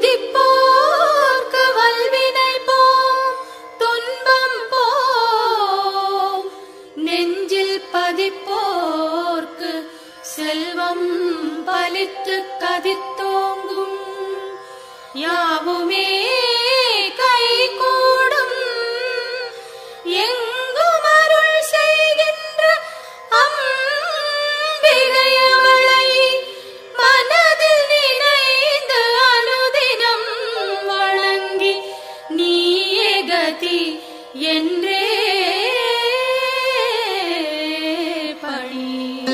துதிப்போர்க்கு வல்வினை போம் துன்பம் போம் நெஞ்சில் பதிப்போர்க்கு செல்வம் பலித்து கதித்தோங்கும் யாவுமே கைகூடும் எங்கும் அருள் செய்கின்ற அம்பிகையவளை மனதில் நினைந்து அனுதினம் வணங்கி நீயே கதி என்றே பணி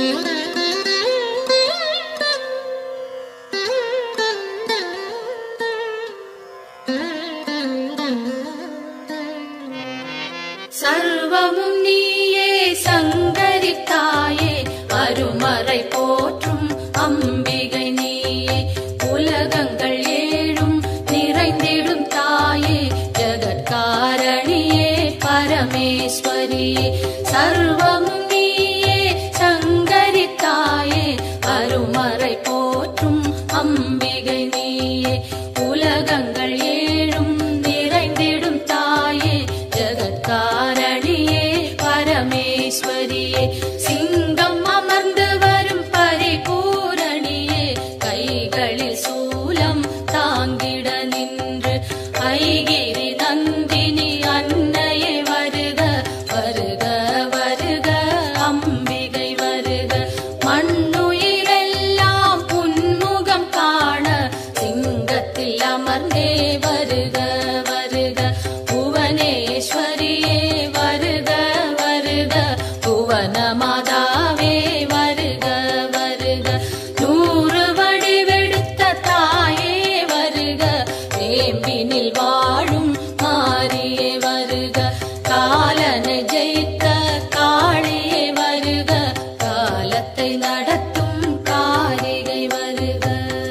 சர்வமும் நீயே சங்கரித்தாயே அருமறை போற்றும் அம்பிகை நீயே உலகங்கள் ஏழும் நிறைந்திடும் தாயே ஜகத்காரணியே பரமேஸ்வரியே சர்வமும் நீயே சங்கரித்தாயே அருமறை போற்றும் அம்பிகை நீயே உலகங்கள் ஏழும் நிறைந்திடும் தாயே ஜகத்காரணியே பரமேஸ்வரியே சிங்கம் அமர்ந்து வரும் பரிபூரணியே கைகளில் சூலம் தாங்கிட நின்று ஐகிரி நந்தினி அன்னையே வருக வருக வருக அம்பிகை வருக மண்ணுயிரெல்லாம் புன்முகம் காண சிங்கத்தில் அமர்ந்தே வருக வருக புவனேஸ்வரியே வருக வருக புவன மாதாவே வருக வருக நூறு வடிவெடுத்த தாயே வருக வேம்பினில் வாழும் மாரியே வருக காலனை ஜெயித்த காளியே வருக காலத்தை நடத்தும் காரிகை வருக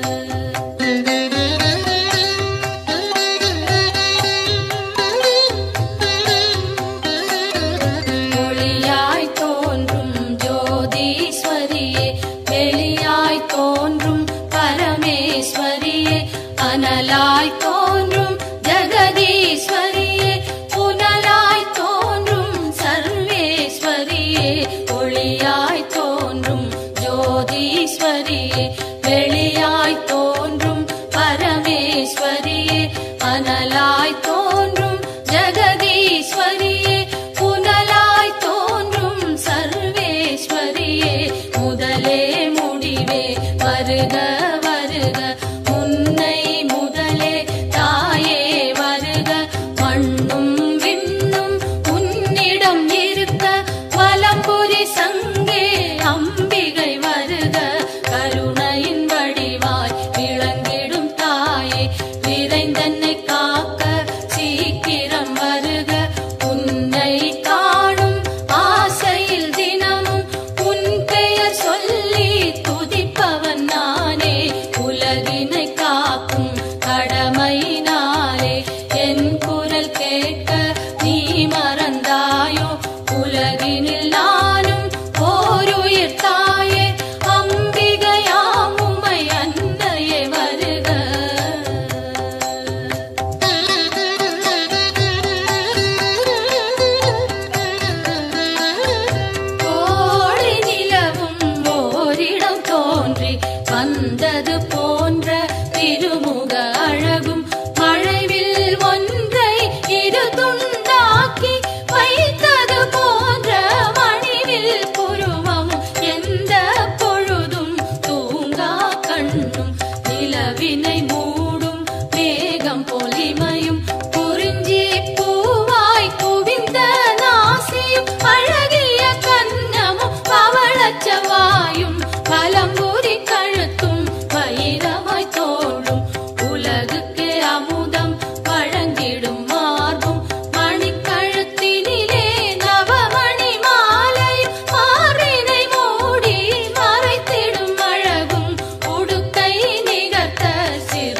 ஒளியாய் தோன்றும் ஜோதீஸ்வரியே வெளியாய் தோன்றும் பரமேஸ்வரியே அனலாய் தோன்றும் ஜெகதீஸ்வரியே புனலாய் தோன்றும் சர்வேஸ்வரியே ஒளியாய் தோன்றும் ஜோதீஸ்வரியே வெளியாய் தோன்றும் பரமேஸ்வரியே அனலாய் தோன்றும் ஜெகதீஸ்வரியே புனலாய் தோன்றும் சர்வேஸ்வரியே முதலே முடிவே வருக வருக முன்னை முதலே தாயே வருக மண்ணும் விண்ணும் உன்னிடம் இருக்க வலம்புரி சங்கே அம்பிகை வருக கருணையின் வடிவாய் விளங்கிடும் தாயே விரைந்தன்னை காக்க சீக்கிரம் வருக உன்னை காணும் ஆசையில் தினமும் உன் பெயர் சொல்லி துதிப்பவன் நானே உலகினை காக்கும் கடமையினாலே என் குரல் கேட்க நீ மறந்தாயோ உலகினில் நானும் ஓருயிர் தாயே அம்பிகையாம் உம்மை அன்னையே வருக கோழி நிலவும் ஓரிடம் தோன்றி வந்தது போன்ற திருமுக அழகும் மழைவில் ஒன்றை இரு துண்டாக்கி வைத்தது போன்ற மணிவில் புருவம் எந்த பொழுதும் தூங்கா கண்ணும் நிலவினை மூடும் மேகம் பொலிமையும் குறிஞ்சி பூவாய் குவிந்த நாசியும் அழகிய கன்னமும் பவளச்சவாயும் பலம்புரி கழுத்தும் வைரமாய் தோளும் உலகுக்கு அமுதம் வழங்கிடும் மார்பும் மணிக்கழுத்தினிலே நவமணி மாலை மார்பினை மூடி மறைத்திடும் அழகும் உடுக்கை நிகர்த்த சிறு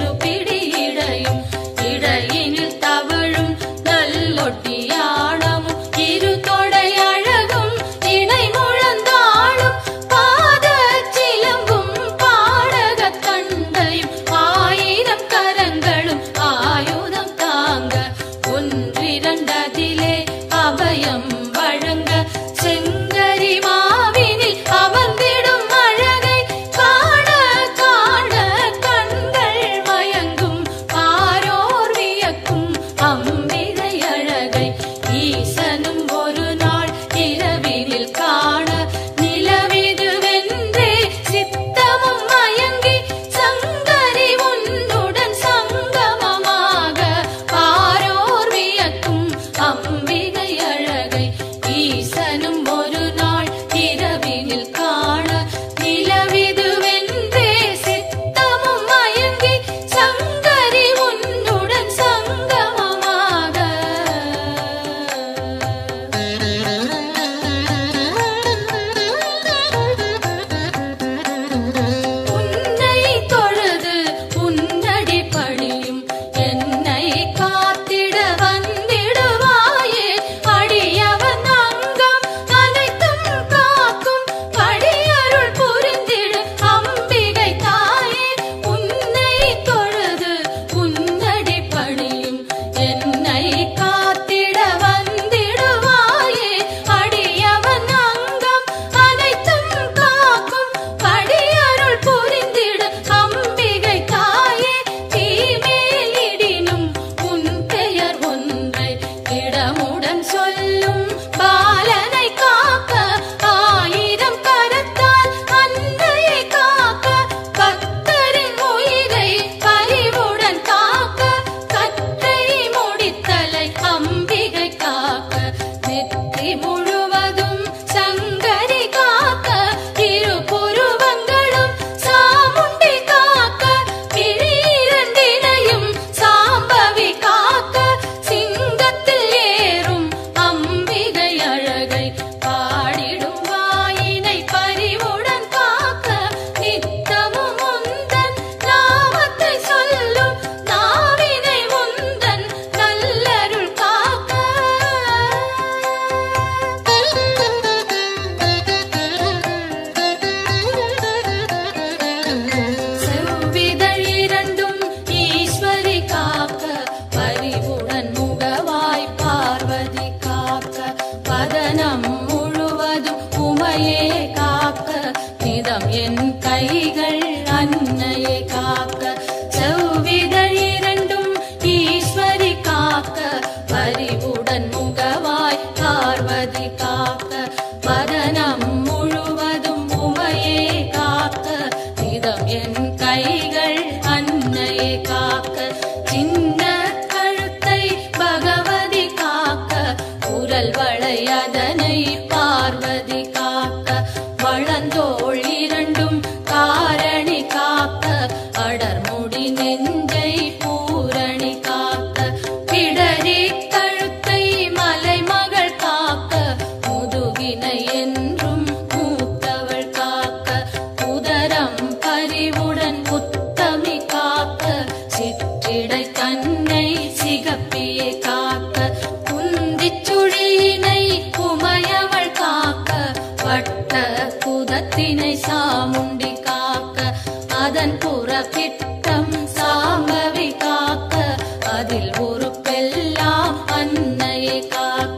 காக்க சின்ன கழுத்தை பகவதி காக்க குரல் வளையதனை பார்வதி காக்க வளந்தோள் இரண்டும் காரணி காக்க அடர்முடி நெஞ்சை பூரணி காக்க பிடரி கழுத்தை மலைமகள் காக்க முதுகினை என்றும் மூத்தவள் காக்க உதரம் பரிவுடன் உத்தமி காக்க சிற்றிடை தன்னை சிகப்பியை காக்க குந்திச் சுழியினை உமையவள் காக்க வட்ட குதத்தினை சாமுண்டி காக்க அதன் புறப்பிட்டம் சாம்பவி காக்க அதில் ஒரு பெல்லாம் அன்னையை காக்க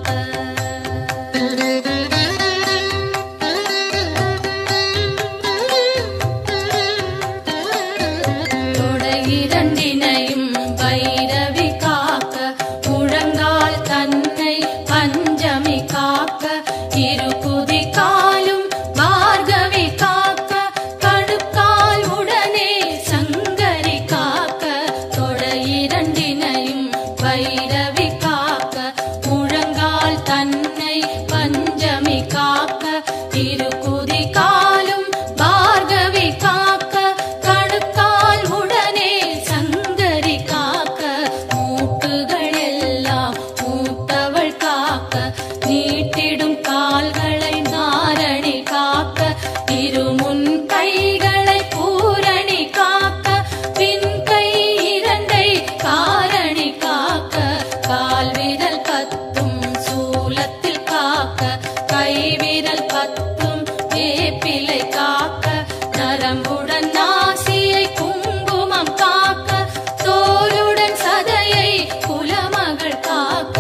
தொடையிரண்டினையும் வைரவி காக்க முழங்கால் தன்னை பஞ்சமி காக்க இருகுதி காலும் பார்கவி காக்க கடுக்கால் உடனே சங்கரி காக்க தொடையிரண்டினையும் வைரவி காக்க முழங்கால் தன்னை பஞ்சமி காக்க இருகுதி காலும் பார்கவி காக்க கடுக்கால் உடனே சங்கரி காக்க மூட்டுகள் எல்லாம் மூத்தவள் காக்க நீட்டிடும் கால்களை நாரணி காக்க இருமுன் கைகளை பூரணி காக்க பின் கை இரண்டை காரணி காக்க கால் விரல் பத்தும் சூலத்தில் காக்க கை விரல் பத்தும் வேப்பிலை காக்க நரம்புடன் நாசியை குங்குமம் காக்க தோலுடன் சதையை குலமகள் காக்க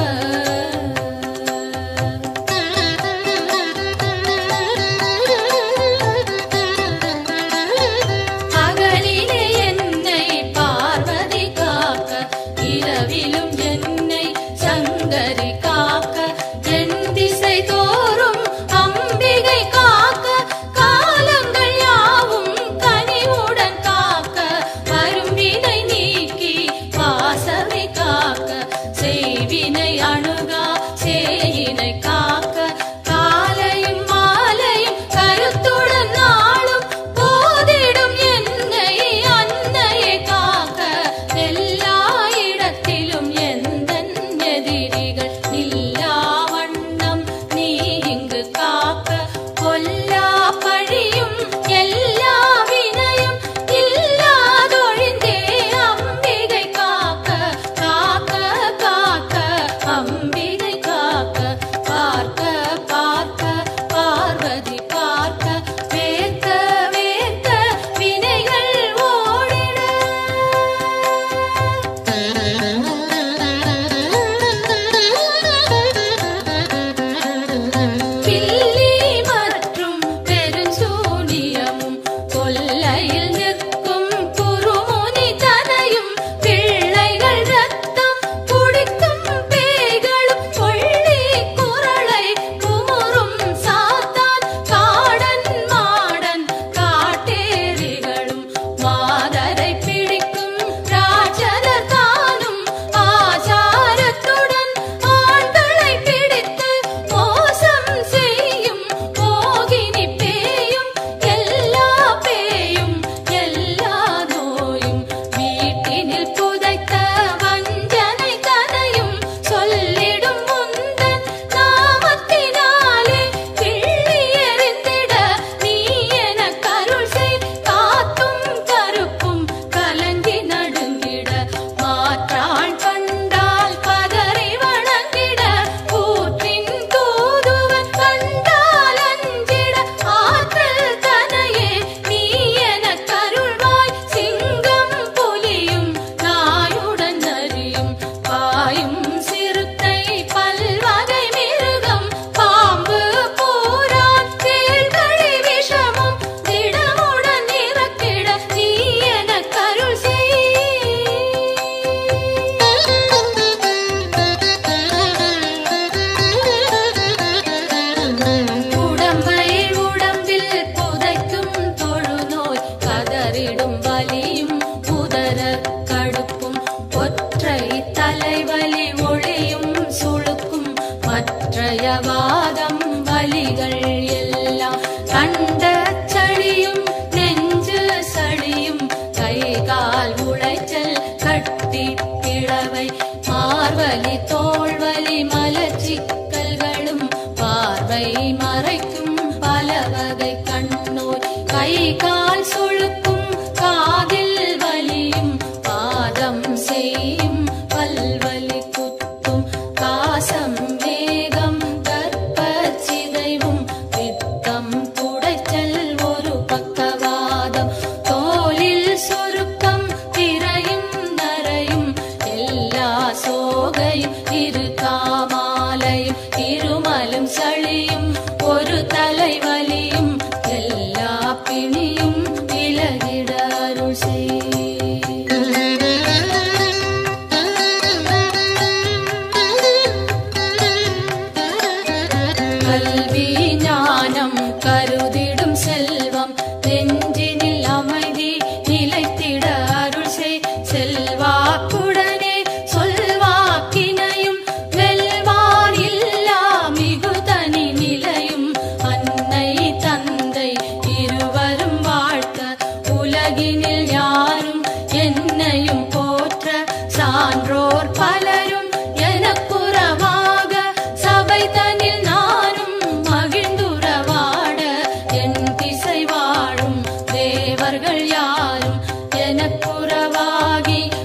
அகலிலே என்னை பார்வதி காக்க இரவிலும் என்னை சங்கரி காக்க என் திசை தோறும் அம்பிகை காக்க காலங்கள் யாவும் கனிவுடன் காக்க வரும்பினை நீக்கி வாசவை காக்க செய்வினை அணுகா சேயினை காக்க காலையும் மாலையும் கருத்துடன் நாளும் போதிடும் என்னை அன்னையை காக்க எல்லா இடத்திலும் எந்தன் எதிரிகள் நில்லா வண்ணம் நீ இங்கு காக்க கொல்லா பழியும் எல்லா வினையும் இல்லாதொழிந்தே அம்பிகை காக்க காக்க காக்க அம்பிகை காக்க பார்க்க பார்க்க பார்வதி பார்க்க வேர்க்க வேர்க்க வினைகள் ஓடிட பில்லி மற்றும் பெருஞ்சூனியமும் கொல்லையில் நிற்கும் குருமுனி தனையும் பிள்ளைகள் ரத்தம் குடிக்கும் பேய்களும் கொள்ளி குரளை குமுறும் சாத்தான் காடன் மாடன் காட்டேரிகளும் மாதரை பிடிக்கும் ராஜனர் தானும் ஆச்சாரத்துடன் ஆண்களை பிடித்து மோசம் செய்யும் மோகினி பேயும் எல்லா பேயும் எல்லா நோயும் வீட்டினில் புதைத்த வஞ்சனை கதையும் சொல்லிடும் முந்தன் நாமத்தினாலே கிள்ளி எறிந்திட நீ எனக் அருள் செய் காத்தும் கருப்பும் கலங்கி நடுங்கிட மாற்றாள் கண்டால் பதறி வணங்கிட கூற்றின் தூதுவன் கண்டால் அஞ்சிட ஆற்றல் தனையே நீ எனக் அருள்வாய் சிங்கம் புலியும் நாயுடன் குடைச்சல் கட்டி கிழவை மார்வலி தோள்வலி மலச்சிக்கல்களும் பார்வை மறைக்கும் பல வகை கண்ணோய் கை கால் சுழுக்கும் காதில் வலியும் பாதம் செய்யும் பல்வலி குத்தும் காசம் வேகம் கற்பச்சிதைவும் பித்தம் குடைச்சல் ஒரு பக்கவாதம் தோலில் சுருக்கம் திரையும் நரையும் எல்லா சோகையும் இரு காமாலையும் இருமலும் சளியும் ஒரு தலைவலியும் எல்லா பிணியும் விலகிட அருள் செய் கல்வி ஞானம் கருதிடும் செல்வம் நெஞ்சினில் அமைதி நிலைத்திட அருள் செய் செல்வாக்குடனே சொல்வாக்கினையும் வெல்வார் இல்லா மிகு தனி நிலையும் அன்னை தந்தை இருவரும் வாழ்த்த உலகினில் யாரும் என்னையும் போற்ற சான்றோர் பலரும் எனக்குறவாக சபை தனில் நானும் மகிழ்ந்துறவாட என் திசை வாழும் தேவர்கள் யாரும் எனக்குறவாகி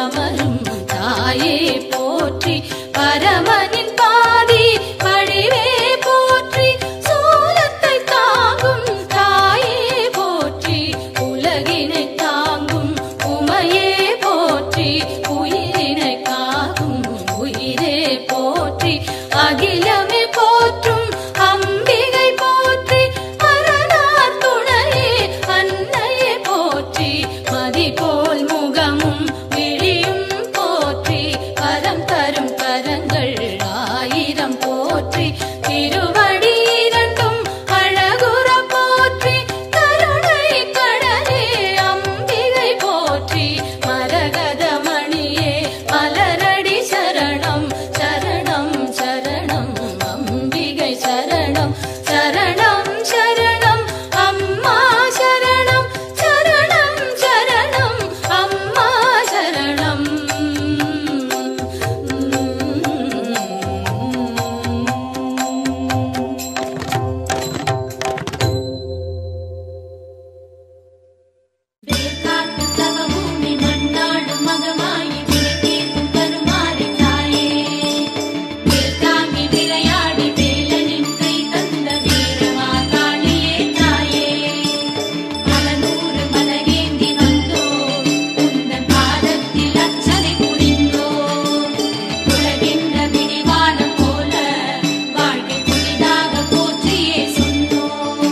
அமரும் தாயே போற்றி பரமனின் பாதி வடிவே போற்றி சூலத்தை தாங்கும் தாயே போற்றி உலகினை தாங்கும் உமையே போற்றி உயிரினை காக்கும் உயிரே போற்றி அகிலமே போற்றும் அம்பிகை போற்றி அரணார் துணையே அன்னையே போற்றி மதி போல் முகமும் விழியும் போற்றி கரம் தரும் கரங்கள் ஆயிரம் போற்றி திருவடி இரண்டும் அழகுற போற்றி கருணை கடலே அம்பிகை போற்றி மரகத மணியே மலரடி சரணம் சரணம் சரணம் அம்பிகை சரணம் சரணம் சரணம் அம்மா சரணம் சரணம் சரணம் அம்மா சரணம் வேர்க்காட்டு தவபூமி மண்ணாடும் மகமாயி விளைத்தீர்க்கும் கருமாரி தாயே வேல் தாங்கி விளையாடி வேலனின் கை தந்த வீரமா காளியே தாயே மலநூறு மலரேந்தி வந்தோ உந்தன் பாதத்தில் அச்சனை புரிந்தோ உலகின்ற விடிவானம் போல வாழ்க்கை புதிதாக போற்றியே சொன்னோம்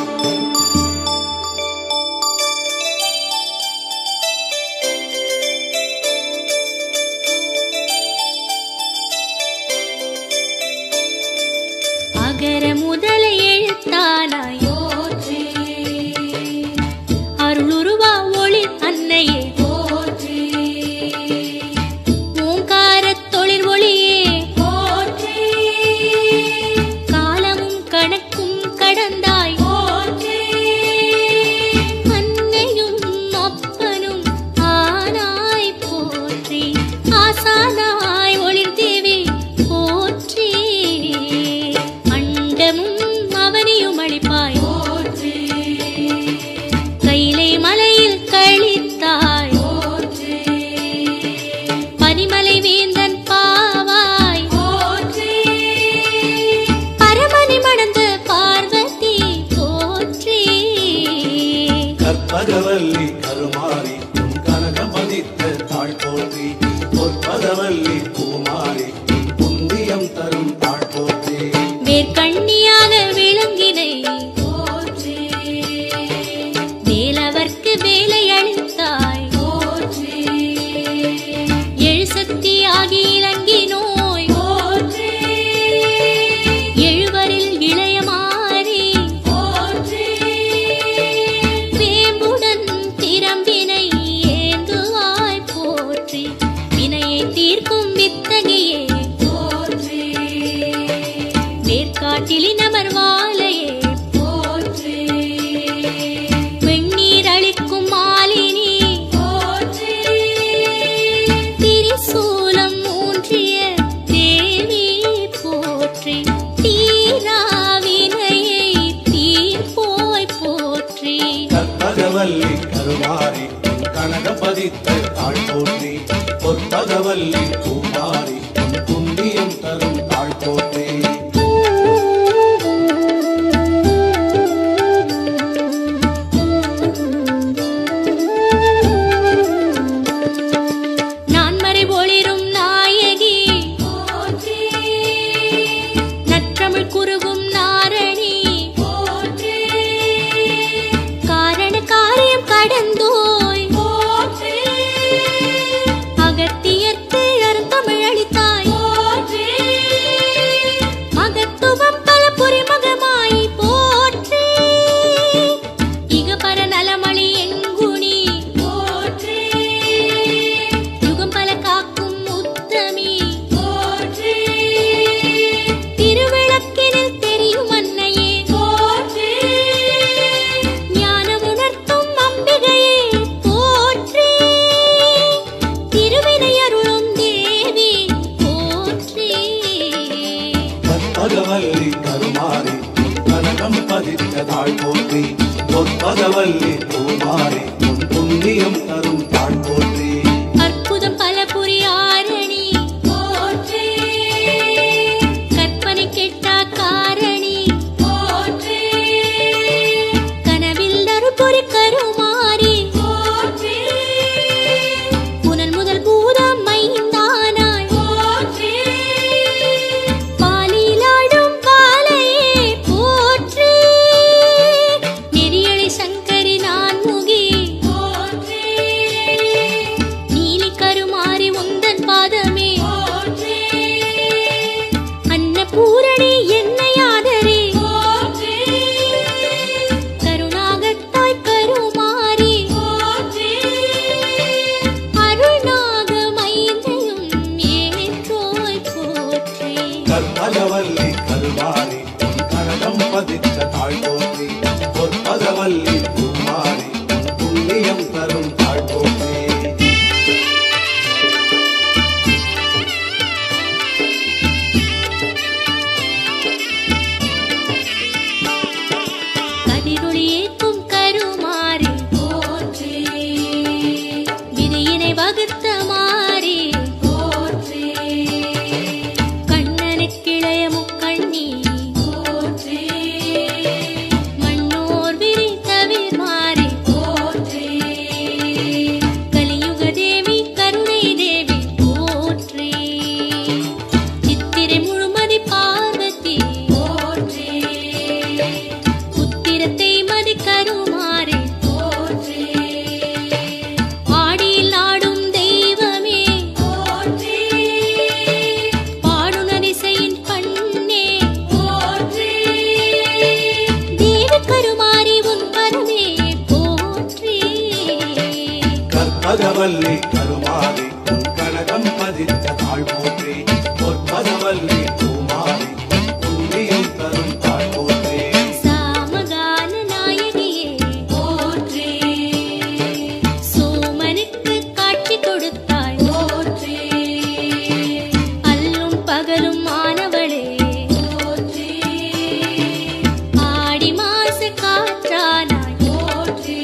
அகர முதல எழுத்தானாய் போற்றி அருளுருவா ஒளி அன்னையே போற்றி ஓங்காரத் தொழில் ஒளியே போற்றி காலமும் கணக்கும் கடந்தாய் போற்றி அன்னையும் அப்பனும் ஆனாய் போற்றி ஆசானாய் ஒளிர் தேவி போற்றி அண்டமும் அவனியும் அளிப்பாய் போற்றி கைலை மலையில் கழித்தாய் போற்றி பனிமலை வேந்தன் பாவாய் போற்றி பரமணி மணந்த பார்வதி போற்றி கற்பகவல்லி கருமாறி உன் கனகம் பதித்த தாழ் போற்றி பொற்பகவல்லி பூமாரி உன் புந்தியம் தரும் தாழ் போற்றி வேர்க்கண்ணியாக விளங்கினை போற்றி வேலவர்க்கு வேலை அளித்தாய் போற்றி எழுசக்தியாகி இலங்கி நோய் போற்றி எழுவரில் இளையமாறி போற்றி வேம்புடன் திறம்பினை ஏந்துவாய் போற்றி வினையை தீர்க்கும் வித்தகியே போற்றி வேர்க்காட்டிலி நமர்வாலையே போற்றி வெண்ணீர் அளிக்கும் மாலினி போற்றி திரிசூலம் ஊன்றிய தேவி போற்றி தீராவினையை தீர்ப்போய் போற்றி கற்பகவல்லி கருமாரி உன் கனகம் பதித்த தாழ் போற்றி பொற்பகவல்லி பூமாரி உன் புந்தியம் தரும் தாழ் போற்றி நான்மறை ஒளிரும் நாயகி போற்றி நற்றமிழ் குறுகும் நாரணி போற்றி காரண காரியம் கடந்தோய் போற்றி அகத்தியர்க்கு அருந்தமிழ் அளித்தாய் போற்றி கருமாறி உன் கனகம் பதித்த தாழ் போற்றி பொற்பதவல்லி பூமாறி உன் புண்ணியம் தரும் தாழ் போற்றி கதிரொளியேக்கும் கருமாறி போற்றி விதியினை வகுத்த மாறி போற்றி கண்ணனுக்கிளைய முக்கண்ணி போற்றி மண்ணோர் விரி தவிர் மாறி போற்றி கலியுக தேவி கருணை தேவி போற்றி சித்திரை முழுமதி பார்வதி போற்றி புத்திரத்தை மதி கருமாறி போற்றி ஆடியில் ஆடும் தெய்வமே போற்றி பாடுனரிசையின் பண்ணே போற்றி தேவி கருமாறி உன் பரமே போற்றி கற்பகவல்லி கருமாறி உன் கனகம் பதித்த தாழ் போற்றி பொற்பதவல்லி பூமாறி உன் புண்ணியம் தரும் தாழ் போற்றி சாமகான நாயகியே போற்றி சோமனுக்கு காட்சி கொடுத்தாய் போற்றி அல்லும் பகலும் மாணவளே போற்றி ஆடி மாச காற்றானாய் போற்றி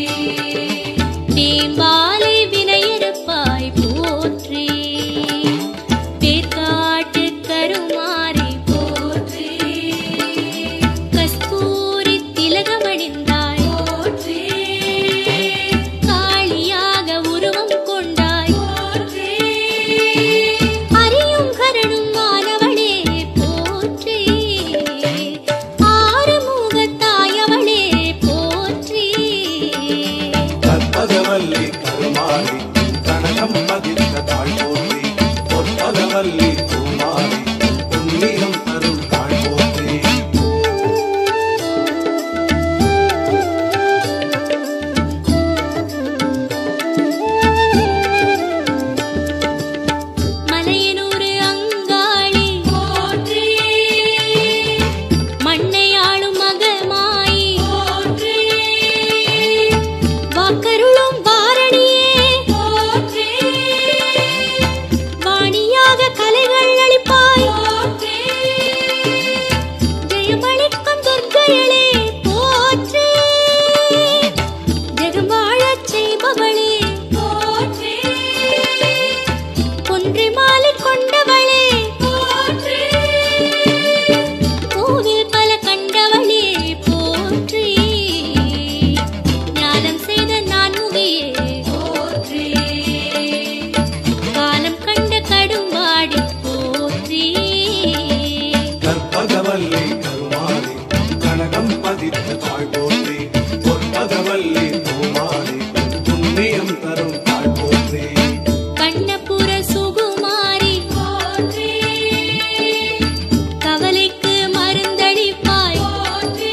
வேம்பாலை வினையெடுப்பாய் போற்றி பேர்காட்டு கருமாறி போற்றி கஸ்தூரி திலகமணிந்தாய் போற்றி காளியாக உருவம் கொண்டாய் போற்றி அறியும் கரணும் மாணவளே போற்றி ஆறுமுகத்தாயவளே போற்றி கற்பகவல்லி கருமாறி உன் கனகம் பதித்த தாழ் போற்றி பொற்பதவல்லி பூமாரி உன் புண்ணியம் தரும் தாழ் போற்றி மலையனூறு அங்காளி போற்றி மண்ணையாளும் மகமாயி போற்றி வாக்கருளும் வாரணியே போற்றி வாணியாக கலைகள் அளிப்பாய் போற்றி ஜெயமளிக்கும் துர்க்கையளே போற்றி ஜெகம் வாழச் செய்பவளே போற்றி ஒன்றை மாலை கொண்டவளே போற்றி கோவில் பல கண்டவளே போற்றி ஞானம் செய்த நான்முகியே போற்றி காலம் கண்ட கடும்பாடி போற்றி கற்பகவல்லி கருமாறி உன் கனகம் பதித்த தாழ் போற்றி பொற்பதவல்லி பூமாரி உன் புண்ணியம் தரும் தாழ் போற்றி கண்ணபுர சுகுமாரி போற்றி கவலைக்கு மருந்தளிப்பாய் போற்றி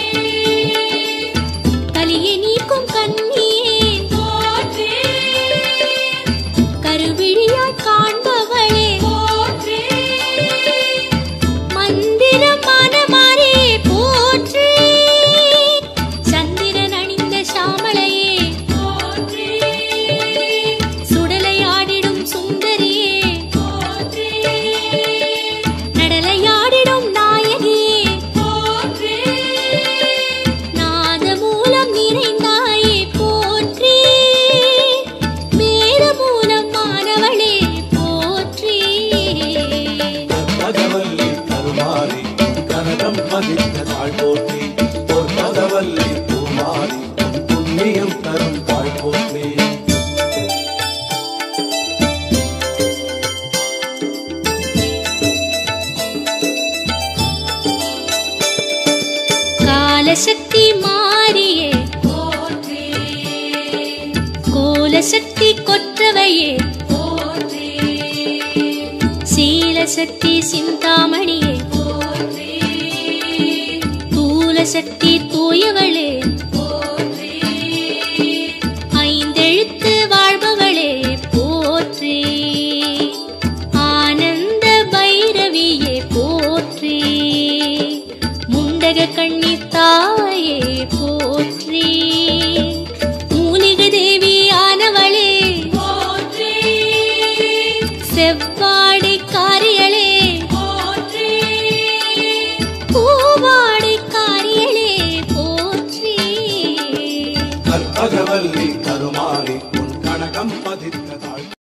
கலியை நீக்கும் கண்ணியே போற்றி கருவிழியாய் காண்பவளே போற்றி மந்திரமான மாறே போற்றி சந்திரன் அணிந்த சாமளையே போற்றி சுடலையாடிடும் சுந்தரியே போற்றி நடலையாடிடும் நாயகியே போற்றி நாத மூலம் நிறைந்தாயே போற்றி வேத மூலம் மாணவளே போற்றி கற்பகவல்லி கருமாரி உன் கனகம் பதித்த தாழ் போற்றி பொற்பதவல்லி பூமாரி உன் புண்ணியம் தரும் தாழ் போற்றி காலசக்தி மாறியே போற்றி கோலசக்தி கொற்றவையே போற்றி சீலசக்தி சிந்தாமணியே போற்றி தூலசக்தி தூயவளே போற்றி ஐந்தெழுத்து வாழ்பவளே போற்றி ஆனந்த பைரவியே போற்றி செவ்வாய்